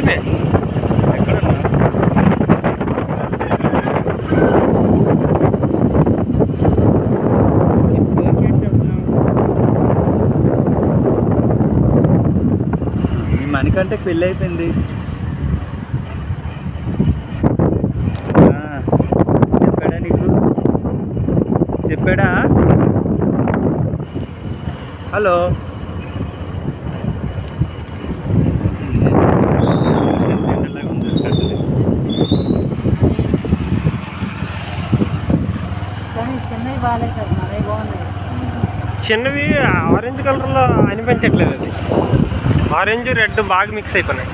ఫిల్మే ఈ మణికంటే పెళ్ళి అయిపోయింది ఆ, చెప్పాడా నీకు చెప్పాడా హలో కానీ చిన్నవి బాగాలేదు సార్ మరే బాగున్నాయి చిన్నవి ఆరెంజ్ కలర్లో అనిపించట్లేదు అది ఆరెంజ్ రెడ్ బాగా మిక్స్ అయిపోయినాయి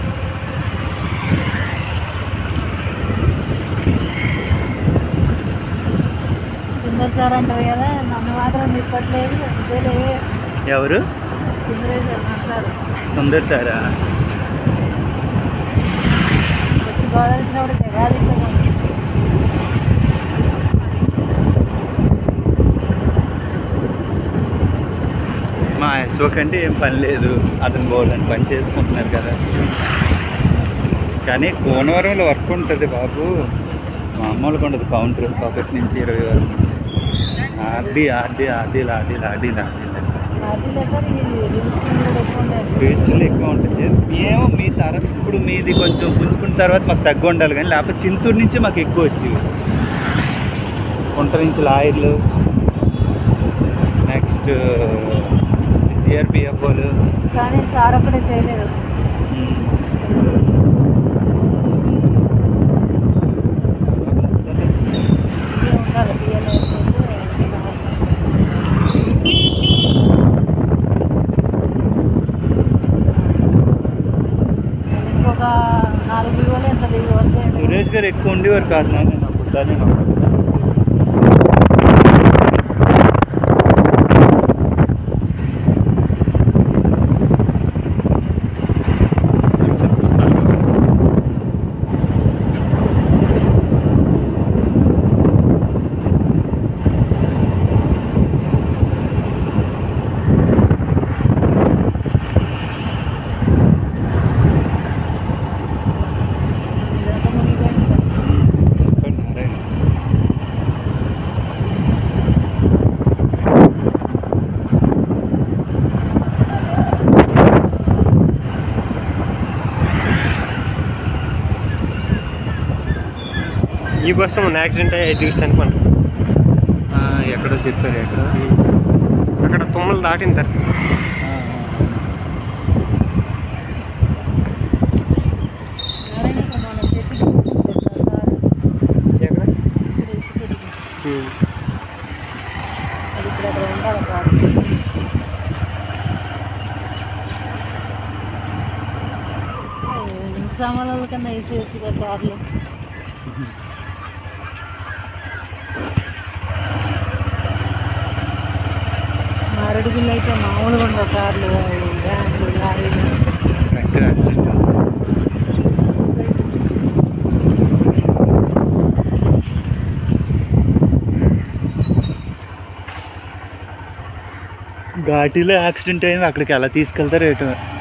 సుందర్ సార్ అంటారు కదా నన్ను మాత్రం తిప్పట్లేదు అంతేలే ఎవరు సుందరే సార్ మాట్లాడు సుందర్ సారా వచ్చి గోదావరి వచ్చినప్పుడు జగాది మా అశోక్ అంటే ఏం పని లేదు అతను బోల్డని పని చేసుకుంటున్నారు కదా కానీ కోనవరంలో వర్క్ ఉంటుంది బాబు మామూలుగా ఉండదు కౌంటర్ ఒకటి నుంచి ఇరవై వరకు ఆర్డీ ఆర్డీ ఆర్డీలు ఆర్డీలు ఆర్డీలు ఆర్డీలు పార్టీ లెటర్ ఈ రిజిస్ట్రేషన్ కూడా ఎక్కువ ఉండాలి పేస్టులు ఎక్కువ ఉంటుంది ఏమో మీ తరం ఇప్పుడు మీది కొంచెం పుంజుకున్న తర్వాత మాకు తగ్గు ఉండాలి కానీ లేకపోతే చింతూరు నుంచి మాకు ఎక్కువ వచ్చేవి కుంట నుంచి లాయర్లు నెక్స్ట్ సిఆర్పిఎఫ్ఓలు కానీ సార్ అప్పుడే చేయలేదు ఇవే ఉండాలి బియ్యం ఇంకొక నాలుగు బియ్యలు ఎంత దిగి వస్తే సురేష్ గారు ఎక్కువ ఉండేవారు కాదు నాన్న నేను అప్పుడు దాన్ని ఇదంతా మునిగిపోయింది చెప్పండి నారాయణ ఈ బస్సు మొన్న యాక్సిడెంట్ అయ్యి ఐదు దిగులు అనుకోండి ఆ, ఎక్కడో చెప్పారు ఎక్కడ అక్కడ తుమ్మలు దాటిన తర్వాత నారాయణ ఇక్కడ మన చెట్టుకి సార్ ఎక్కడ ఇక్కడ ఇసుక ఉమ్. అది ఇప్పుడు అక్కడ ఉండాలి సార్ సామాన్ల కన్నా వేసి వచ్చి కార్లు మారేడు బిల్లు అయితే మామూలుగా ఉండవు కార్లు వ్యాన్లు లారీలు ఎక్కడ యాక్సిడెంట్ ఘాటీలో యాక్సిడెంట్ అయింది అక్కడికి ఎలా తీసుకెళ్తారు ఏటో